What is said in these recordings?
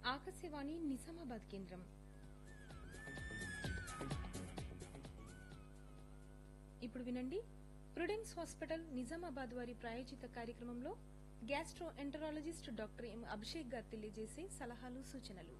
ఆకాశవాణి నిజామాబాద్ కేంద్రం ఇప్పుడు వినండి ప్రుడెన్స్ హాస్పిటల్ నిజామాబాద్ వారి ప్రాయోజిత కార్యక్రమంలో gastroenterologist doctor M Abhishek garu తెలియజేసే సలహాలు సూచనలు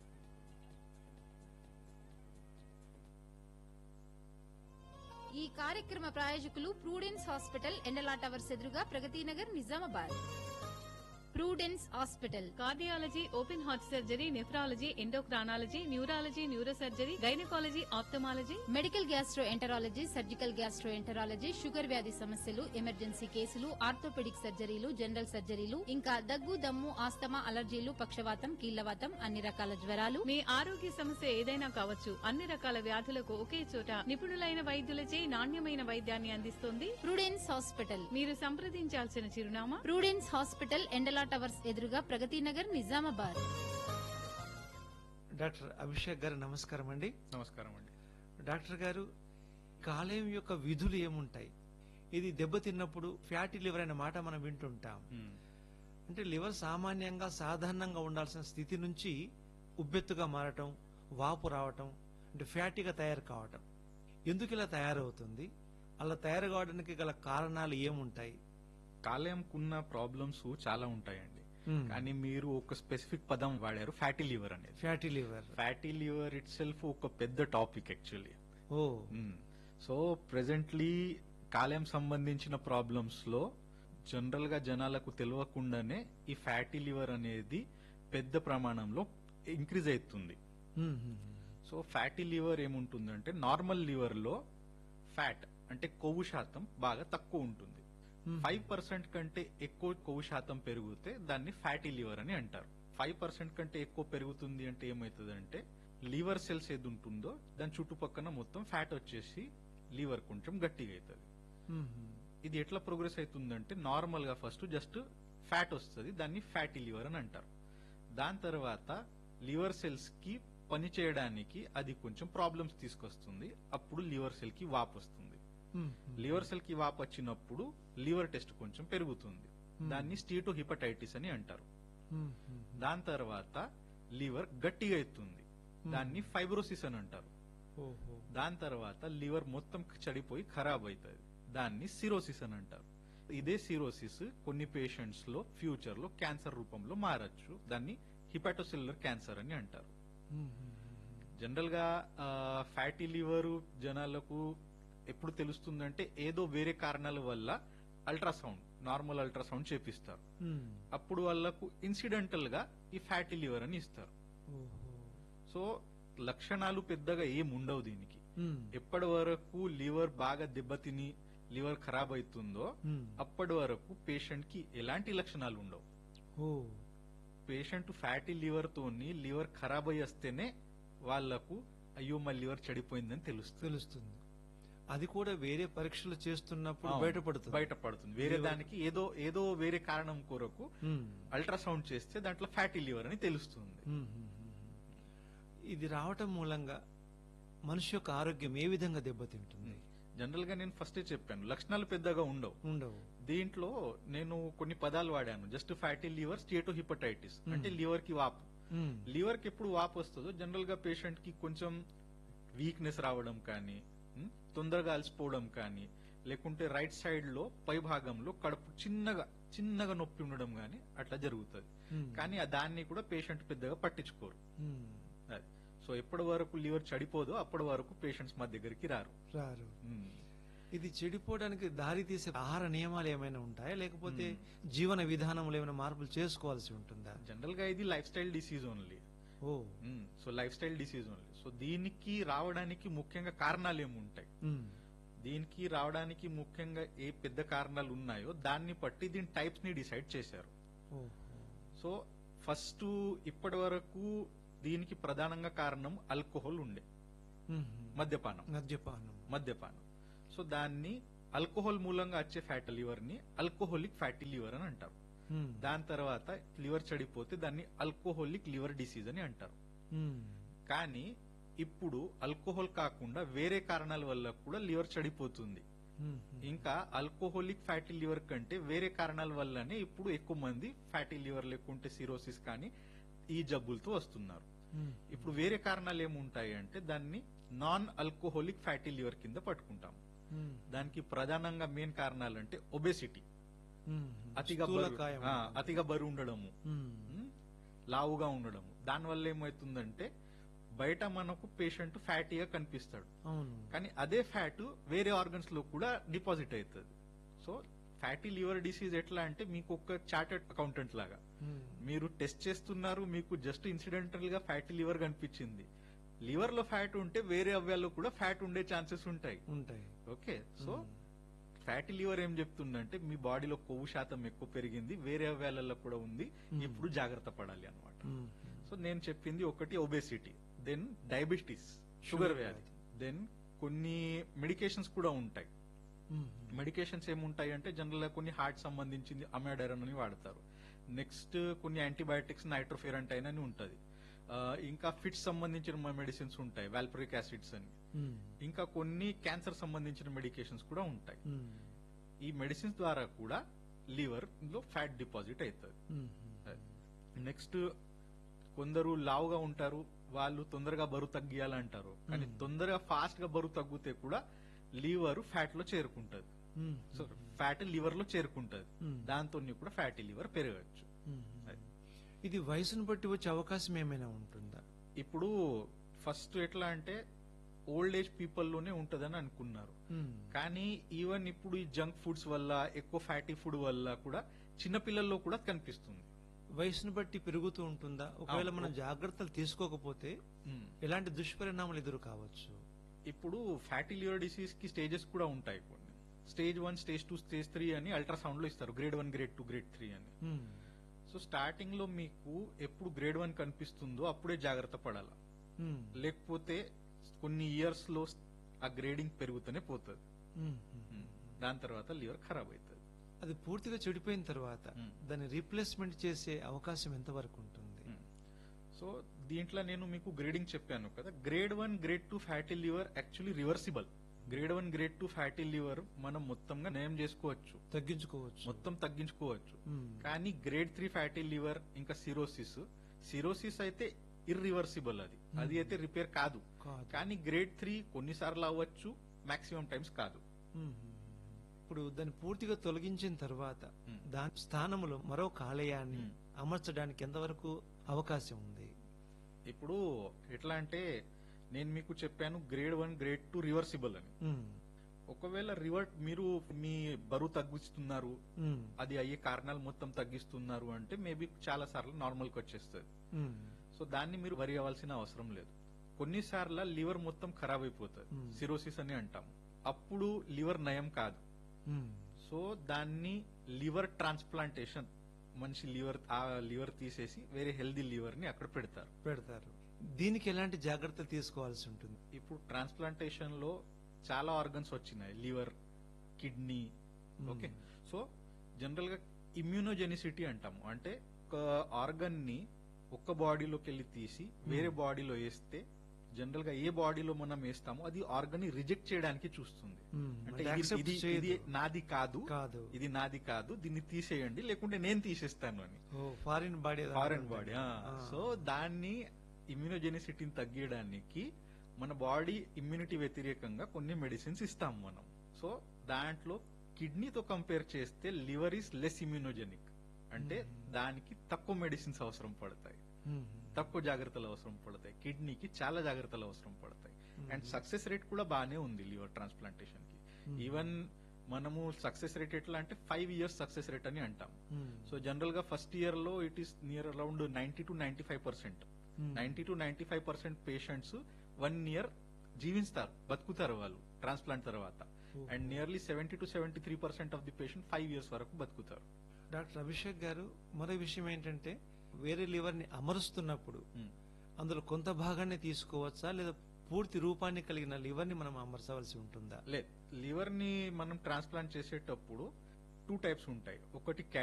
ఈ కార్యక్రమ ప్రాయోజకులు ప్రూడెన్స్ హాస్పిటల్ ఎండలా టవర్స్ ఎదురుగా Pragathi Nagar Nizamabad Prudence hospital cardiology open heart surgery nephrology endocrinology neurology neurosurgery gynaecology ophthalmology medical gastroenterology surgical gastroenterology sugar వ్యాధి సమస్యలు ఎమర్జెన్సీ కేసులు ఆర్థోపెడిక్ సర్జరీలు జనరల్ సర్జరీలు ఇంకా దగ్గు దమ్ము ఆస్తమా అలర్జీలు పక్షవాతం కీళ్లవాతం అన్ని రకాల జ్వరాలు మీ ఆరోగ్య సమస్య ఏదైనా కావచ్చు అన్ని రకాల వ్యాధులకు ఒకే చోట నిపుణులైన వైద్యులచే నాణ్యమైన వైద్యాన్ని అందిస్తుంది ప్రూడెన్స్ హాస్పిటల్ మీరు సంప్రదించాల్సిన చిరునామా ప్రూడెన్స్ హాస్పిటల్ ఎండలా టవర్స్ ఎదురుగా ప్రగతి నగర్ నిజామాబాద్ డాక్టర్ అభిషేక్ గారు నమస్కారం అండి నమస్కారం అండి డాక్టర్ గారు కాలేయం యొక్క విధులు ఏముంటాయి ఇది దెబ్బతిన్నప్పుడు ఫ్యాటీ లివర్ అనే మాట మనం వింటుంటాం మ్మ్. అంటే లివర్ సామాన్యంగా సాధారణంగా ఉండాల్సిన స్థితి నుంచి ఉబ్బెత్తుగా మారటం వాపు రావటం అంటే ఫ్యాటీగా తయారు కావటం ఎందుకు ఇలా తయారవుతుంది అలా తయారు కావడానికి గల కారణాలు ఏముంటాయి కాలేయంకున్న ప్రాబ్లమ్స్ చాలా ఉంటాయండి మ్మ్. కానీ మీరు ఒక స్పెసిఫిక్ పదం వాడారు ఫ్యాటీ లివర్ అనేది fatty liver fatty liver itself ఒక పెద్ద టాపిక్ యాక్చువల్లీ ఓ సో ప్రెసెంట్లీ కాలేయం సంబంధించిన ప్రాబ్లమ్స్ లో జనరల్ గా జనాలకు తెలియకుండానే ఈ ఫ్యాటీ లివర్ అనేది పెద్ద ప్రమాణంలో ఇంక్రీజ్ అవుతుంది hmm, hmm, so fatty liver ఏముంటుందంటే నార్మల్ లివర్ లో ఫ్యాట్ అంటే కొవ్వు శాతం బాగా తక్కువ ఉంటుంది మ్మ్. ఫైవ్ పర్సెంట్ కంటే ఎక్కువ కొవ్వు శాతం పెరిగితే దాన్ని ఫ్యాటీ లివర్ అని అంటారు ఫైవ్ పర్సెంట్ కంటే ఎక్కువ పెరుగుతుంది అంటే ఏమవుతుంది అంటే లివర్ సెల్స్ ఏది ఉంటుందో దాని చుట్టుపక్కన మొత్తం ఫ్యాట్ వచ్చేసి లివర్ కొంచెం గట్టిగా అవుతుంది మ్మ్, మ్మ్. ఇది ఎట్లా ప్రోగ్రెస్ అవుతుందంటే నార్మల్ గా ఫస్ట్ జస్ట్ ఫ్యాట్ వస్తుంది దాన్ని ఫ్యాటీ లివర్ అని అంటారు దాని తర్వాత లివర్ సెల్స్ కి పని చేయడానికి అది కొంచెం ప్రాబ్లమ్స్ తీసుకొస్తుంది అప్పుడు లివర్ సెల్ కి వాపు వస్తుంది మ్మ్, లివర్ సెల్ కి వాపు వచ్చినప్పుడు లివర్ టెస్ట్ కొంచెం పెరుగుతుంది దాన్ని స్టీటో హిపటైటిస్ అని అంటారు మ్మ్, మ్మ్. దాని తర్వాత లివర్ గట్టిగా అవుతుంది దాన్ని ఫైబ్రోసిస్ అని అంటారు ఓహో దాని తర్వాత లివర్ మొత్తం చెడిపోయి ఖరాబ్ అవుతుంది దాన్ని సిరోసిస్ అని అంటారు ఇదే సిరోసిస్ కొన్ని పేషెంట్స్ లో ఫ్యూచర్ లో క్యాన్సర్ రూపంలో మారచ్చు దాన్ని హిపాటోసెల్యులర్ క్యాన్సర్ అని అంటారు మ్మ్, మ్మ్, జనరల్ గా ఫ్యాటీ లివర్ జనాలకు ఎప్పుడు తెలుస్తుందంటే ఏదో వేరే కారణాల వల్ల అల్ట్రాసౌండ్ నార్మల్ అల్ట్రాసౌండ్ చేపిస్తారు మ్మ్. అప్పుడు వాళ్ళకు ఇన్సిడెంటల్ గా ఈ ఫ్యాటీ లివర్ అని ఇస్తారు ఓహో సో లక్షణాలు పెద్దగా ఏం ఉండవు దీనికి మ్మ్. ఎప్పటి వరకు లివర్ బాగా దెబ్బతిని లివర్ ఖరాబ్ అవుతుందో మ్మ్. అప్పటి వరకు పేషెంట్ కి ఎలాంటి లక్షణాలు ఉండవు ఓ పేషెంట్ ఫ్యాటీ లివర్ తోని లివర్ ఖరాబ్ అయ్యి వస్తేనే వాళ్లకు అయ్యో మా లివర్ చెడిపోయిందని తెలుస్తుంది తెలుస్తుంది అది కూడా వేరే పరీక్షలు చేస్తున్నప్పుడు అవును, బయటపడుతుంది బయటపడుతుంది వేరే Liver- దానికి ఏదో ఏదో వేరే కారణం కొరకు మ్మ్. అల్ట్రాసౌండ్ చేస్తే దాంట్లో ఫ్యాటీ లివర్ అని తెలుస్తుంది మ్మ్, మ్మ్, మ్మ్. ఇది రావటం మూలంగా మనిషి యొక్క ఆరోగ్యం ఏ విధంగా దెబ్బతింటుంది జనరల్ గా నేను ఫస్ట్ చెప్పాను లక్షణాలు పెద్దగా ఉండవు ఉండవు దీంట్లో నేను కొన్ని పదాలు వాడాను just fatty liver steatohepatitis అంటే లివర్ కి వాపు మ్మ్. లివర్ కి ఎప్పుడు వాపు వస్తుందో జనరల్ గా పేషెంట్ కి కొంచెం వీక్నెస్ రావడం కానీ ఉమ్, తొందరగా అలసిపోవడం కానీ లేకుంటే రైట్ సైడ్ లో పై భాగంలో కడుపు చిన్నగా చిన్నగా నొప్పి ఉండడం కానీ అట్లా జరుగుతుంది మ్మ్. కానీ ఆ దాన్ని కూడా పేషెంట్ పెద్దగా పట్టించుకోరు మ్మ్. అది. సో ఎప్పటి వరకు లివర్ చెడిపోదో అప్పటి వరకు పేషెంట్స్ మా దగ్గరికి రారు రారు ఉమ్. ఇది చెడిపోవడానికి దారి తీసే ఆహార నియమాలు ఏమైనా ఉంటాయా లేకపోతే జీవన విధానంలో ఏమైనా మార్పులు చేసుకోవాల్సి ఉంటుందా జనరల్ గా ఇది లైఫ్ స్టైల్ డిసీజ్ ఓన్లీ ఓ so lifestyle disease only so దీనికి రావడానికి ముఖ్యంగా కారణాలు ఏముంటాయి మ్మ్. దీనికి రావడానికి ముఖ్యంగా ఏ పెద్ద కారణాలు ఉన్నాయో దాన్ని బట్టి దీని టైప్స్ ని డిసైడ్ చేశారు ఓహో. సో ఫస్ట్ ఇప్పటి వరకు దీనికి ప్రధానంగా కారణం ఆల్కహాల్ ఉండే మ్మ్. మద్యపానం మద్యపానం మద్యపానం సో దాన్ని ఆల్కహాల్ మూలంగా వచ్చే ఫ్యాటీ లివర్ ని ఆల్కహాలిక్ ఫ్యాటీ లివర్ అని అంటారు మ్మ్. దాని తర్వాత లివర్ చెడిపోతే దాన్ని ఆల్కహాలిక్ లివర్ డిసీజ్ అని అంటారు మ్మ్. కానీ ఇప్పుడు ఆల్కహాల్ కాకుండా వేరే కారణాల వల్ల కూడా లివర్ చెడిపోతుంది మ్మ్. ఇంకా ఆల్కహాలిక్ ఫ్యాటీ లివర్ కంటే వేరే కారణాల వల్లనే ఇప్పుడు ఎక్కువ మంది ఫ్యాటీ లివర్ లేకుంటే సిరోసిస్ కానీ ఈ జబ్బులతో వస్తున్నారు ఇప్పుడు వేరే కారణాలు ఏముంటాయి అంటే దాన్ని నాన్ ఆల్కహాలిక్ ఫ్యాటీ లివర్ కింద పట్టుకుంటాం దానికి ప్రధానంగా మెయిన్ కారణాలు అంటే ఒబేసిటీ అతిగా బరువు- స్థూలకాయం. ఆ, అతిగా బరువు ఉండడము ఉమ్. ఉమ్, లావుగా ఉండడము దానివల్ల ఏమవుతుందంటే బయట మనకు పేషెంట్ ఫ్యాటీగా కనిపిస్తాడు అవును కానీ అదే ఫ్యాట్ వేరే ఆర్గన్స్ లో కూడా డిపాజిట్ అవుతుంది సో ఫ్యాటీ లివర్ డిసీజ్ ఎట్లా అంటే మీకు ఒక చార్టెడ్ అకౌంటెంట్ లాగా ఉమ్. మీరు టెస్ట్ చేస్తున్నారు మీకు జస్ట్ ఇన్సిడెంటల్ గా ఫ్యాటీ లివర్ కనిపించింది లివర్ లో ఫ్యాట్ ఉంటే వేరే అవయాల్లో కూడా ఫ్యాట్ ఉండే ఛాన్సెస్ ఉంటాయి ఉంటాయి ఓకే సో ఫ్యాటీ లివర్ ఏం చెప్తుందంటే మీ బాడీలో కొవ్వు శాతం ఎక్కువ పెరిగింది వేరే అవయాలలో కూడా ఉంది ఇప్పుడు జాగ్రత్త పడాలి అనమాట ఉమ్. సో నేను చెప్పింది ఒకటి ఒబేసిటీ దెన్ డయాబెటీస్ షుగర్ వ్యాధి దెన్ కొన్ని మెడికేషన్స్ కూడా ఉంటాయి ఉమ్. మెడికేషన్స్ ఏముంటాయి అంటే జనరల్ గా కొన్ని హార్ట్ సంబంధించింది అమెడరన్ అని వాడతారు నెక్స్ట్ కొన్ని యాంటీబయాటిక్స్ నైట్రోఫెరంటైన్ అని ఉంటది ఆ, ఇంకా ఫిట్స్ సంబంధించిన మెడిసిన్స్ ఉంటాయి వాల్పరిక్ యాసిడ్స్ అని ఉమ్. ఇంకా కొన్ని క్యాన్సర్ సంబంధించిన మెడికేషన్స్ కూడా ఉంటాయి ఉమ్. ఈ మెడిసిన్స్ ద్వారా కూడా లివర్ లో ఫ్యాట్ డిపాజిట్ అవుతుంది ఉమ్. నెక్స్ట్ కొందరు లావుగా ఉంటారు వాళ్ళు తొందరగా బరువు తగ్గియాలంటారు కానీ తొందరగా ఫాస్ట్ గా బరువు తగ్గితే కూడా లివర్ ఫ్యాట్ లో చేరుకుంటది ఉమ్. సో ఫ్యాట్ లివర్ లో చేరుకుంటది Hmm. దాంతో కూడా ఫ్యాటీ లివర్ పెరగచ్చు ఉమ్. అది. ఇది వయసును బట్టి వచ్చే అవకాశం ఏమైనా ఉంటుందా ఇప్పుడు ఫస్ట్ ఎట్లా అంటే ఓల్డ్ ఏజ్ పీపుల్ లోనే ఉంటదని అనుకున్నారు ఉమ్. కానీ ఈవెన్ ఇప్పుడు ఈ జంక్ ఫుడ్స్ వల్ల ఎక్కువ ఫ్యాటీ ఫుడ్ వల్ల కూడా చిన్న పిల్లల్లో కూడా కనిపిస్తుంది వయసును బట్టి పెరుగుతూ ఉంటుందా ఒకవేళ అవును. మనం జాగ్రత్తలు తీసుకోకపోతే Hmm. ఎలాంటి దుష్పరిణామాలు ఎదురు కావచ్చు ఇప్పుడు ఫ్యాటీ లివర్ డిసీజ్ కి స్టేజెస్ కూడా ఉంటాయి కొన్ని stage one stage two stage three అని అల్ట్రాసౌండ్ లో ఇస్తారు grade one grade two grade three అని ఉమ్. సో స్టార్టింగ్ లో మీకు ఎప్పుడు గ్రేడ్ వన్ కనిపిస్తుందో అప్పుడే జాగ్రత్త పడాలి ఉమ్. లేకపోతే కొన్ని ఇయర్స్ లో ఆ గ్రేడింగ్ పెరుగుతూనే పోతుంది ఉమ్. ఉమ్. దాని తర్వాత లివర్ ఖరాబ్ అవుతుంది అది పూర్తిగా చెడిపోయిన తర్వాత ఉమ్. దాన్ని రీప్లేస్మెంట్ చేసే అవకాశం ఎంతవరకు ఉంటుంది సో దీంట్లో నేను మీకు గ్రేడింగ్ చెప్పాను కదా grade one grade two fatty liver actually reversible grade one grade two fatty liver మనం మొత్తంగా నయం చేసుకోవచ్చు తగ్గించుకోవచ్చు మొత్తం తగ్గించుకోవచ్చు ఉమ్. కానీ గ్రేడ్ త్రీ ఫ్యాటీ లివర్ ఇంకా సిరోసిస్ సిరోసిస్ అయితే ఇర్రివర్సిబుల్ అది అది అయితే రిపేర్ కాదు కాదు. కానీ గ్రేడ్ త్రీ కొన్నిసార్లు అవ్వచ్చు మాక్సిమం టైమ్స్ కాదు ఉమ్. ఇప్పుడు దాన్ని పూర్తిగా తొలగించిన తర్వాత ఉమ్. దాని స్థానంలో మరో కాలేయాన్ని ఉమ్. అమర్చడానికి ఎంతవరకు అవకాశం ఉంది ఇప్పుడు ఎట్లా అంటే నేను మీకు చెప్పాను grade one grade two reversible అని ఉమ్. ఒకవేళ రివర్ట్ మీరు మీ బరువు తగ్గిస్తున్నారు ఉమ్. అది అయ్యే కారణాలు మొత్తం తగ్గిస్తున్నారు అంటే మేబీ చాలా సార్లు నార్మల్ కి వచ్చేస్తుంది ఉమ్. సో దాన్ని మీరు వరి అవ్వాల్సిన అవసరం లేదు కొన్నిసార్లు లివర్ మొత్తం ఖరాబ్ అయిపోతుంది Hmm. సిరోసిస్ అని అంటాం అప్పుడు లివర్ నయం కాదు ఉమ్. సో దాన్ని లివర్ ట్రాన్స్ప్లాంటేషన్ మనిషి లివర్ ఆ లివర్ తీసేసి వేరే హెల్దీ లివర్ ని అక్కడ పెడతారు పెడతారు దీనికి ఎలాంటి జాగ్రత్తలు తీసుకోవాల్సి ఉంటుంది ఇప్పుడు ట్రాన్స్ప్లాంటేషన్ లో చాలా ఆర్గన్స్ వచ్చినాయి liver kidney okay so general గా ఇమ్యూనోజెనిసిటీ అంటాము అంటే ఒక ఆర్గన్ ని ఒక్క బాడీలోకి వెళ్ళి తీసి వేరే బాడీలో వేస్తే జనరల్ గా ఏ బాడీలో మనం వేస్తామో అది ఆర్గన్ ని రిజెక్ట్ చేయడానికి చూస్తుంది Hmm. అంటే అది ఇది- accept ఇది చేయదు. ఇది నాది కాదు కాదు ఇది నాది కాదు దీన్ని తీసేయండి లేకుంటే నేను తీసేస్తాను అని ఓ foreign body foreign body so దాన్ని ఇమ్యూనోజెనిసిటీని తగ్గించడానికి మన బాడీ ఇమ్యూనిటీ వ్యతిరేకంగా కొన్ని మెడిసిన్స్ ఇస్తాం మనం సో దాంట్లో కిడ్నీతో కంపేర్ చేస్తే లివర్ ఈస్ లెస్ ఇమ్యూనోజెనిక్ అంటే దానికి తక్కువ మెడిసిన్స్ అవసరం పడతాయి తక్కువ జాగ్రత్తలు అవసరం పడతాయి కిడ్నీకి చాలా జాగ్రత్తలు అవసరం పడతాయి అండ్ సక్సెస్ రేట్ కూడా బాగానే ఉంది లివర్ ట్రాన్స్ప్లాంటేషన్ కి ఈవెన్ మనము సక్సెస్ రేట్ ఎట్లా అంటే ఫైవ్ ఇయర్స్ సక్సెస్ రేట్ అని అంటాం సో జనరల్ గా ఫస్ట్ ఇయర్ లో it is near around ninety to ninety five percent ninety to ninety five percent patients one year జీవిస్తారు బతుకుతారు వాళ్ళు ట్రాన్స్ప్లాంట్ తర్వాత and nearly seventy to seventy three percent of the patient five years వరకు బతుకుతారు doctor Abhishek గారు మరో విషయం ఏంటంటే వేరే లివర్ ని అమరుస్తున్నప్పుడు Hmm. అందులో కొంత భాగాన్ని తీసుకోవచ్చా లేదా పూర్తి రూపాన్ని కలిగిన లివర్ ని మనం అమర్చవలసి ఉంటుందా లేదు లివర్ ని మనం ట్రాన్స్ప్లాంట్ చేసేటప్పుడు టూ టైప్స్ ఉంటాయి ఒకటి